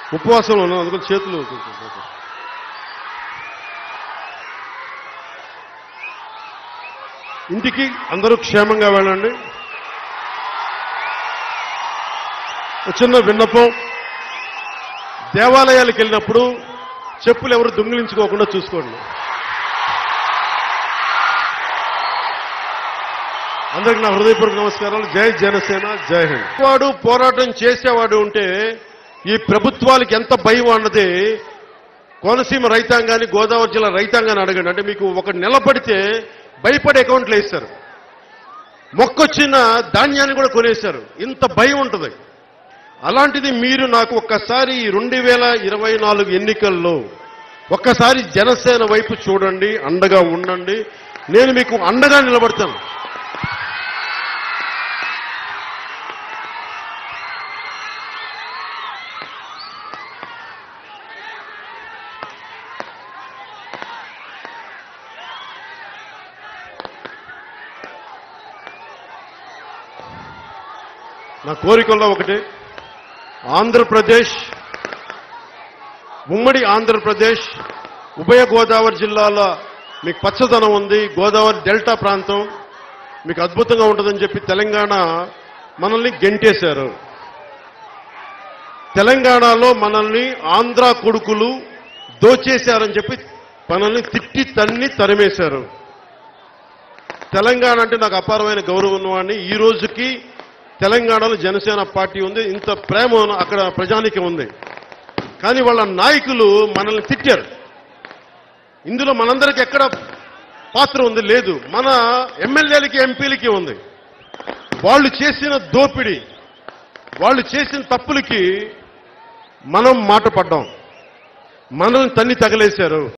ఉపవాసంలో ఉన్నాం అందుకని చేతులు కొంచెం కొంచెం. ఇంటికి అందరూ క్షేమంగా వెళ్ళండి ఒక చిన్న విన్నపం దేవాలయాలకు వెళ్ళినప్పుడు చెప్పులు ఎవరు దొంగిలించుకోకుండా చూసుకోండి అందరికి నా హృదయపూర్వక నమస్కారాలు జై జనసేన జై హింద్ వాడు పోరాటం చేసేవాడు ఉంటే ఈ ప్రభుత్వాలకి ఎంత భయం అన్నది కోనసీమ రైతాంగాన్ని గోదావరి జిల్లా రైతాంగాన్ని అడగండి అంటే మీకు ఒక నిలబడితే భయపడే అకౌంట్లు వేస్తారు మొక్కొచ్చిన ధాన్యాన్ని కూడా కొనేశారు ఇంత భయం ఉంటుంది అలాంటిది మీరు నాకు ఒక్కసారి రెండు వేల ఇరవై నాలుగు ఎన్నికల్లో ఒక్కసారి జనసేన వైపు చూడండి అండగా ఉండండి నేను మీకు అండగా నిలబడతాను నా కోరికల్లో ఒకటి ఆంధ్రప్రదేశ్ ఉమ్మడి ఆంధ్రప్రదేశ్ ఉభయ గోదావరి జిల్లాల మీకు పచ్చదనం ఉంది గోదావరి డెల్టా ప్రాంతం మీకు అద్భుతంగా ఉంటుందని చెప్పి తెలంగాణ మనల్ని గెంటేశారు తెలంగాణలో మనల్ని ఆంధ్ర కొడుకులు దోచేశారని చెప్పి మనల్ని తిట్టి తన్ని తరిమేశారు తెలంగాణ అంటే నాకు అపారమైన గౌరవం ఉన్నవాడిని ఈ రోజుకి తెలంగాణలో జనసేన పార్టీ ఉంది ఇంత ప్రేమ అక్కడ ప్రజానికి ఉంది కానీ వాళ్ళ నాయకులు మనల్ని తిట్టారు ఇందులో మనందరికి ఎక్కడ పాత్ర ఉంది లేదు మన ఎమ్మెల్యేలకి ఎంపీలకి ఉంది వాళ్ళు చేసిన దోపిడీ వాళ్ళు చేసిన తప్పులకి మనం మాట పడ్డాం మనల్ని తన్ని తగలేశారు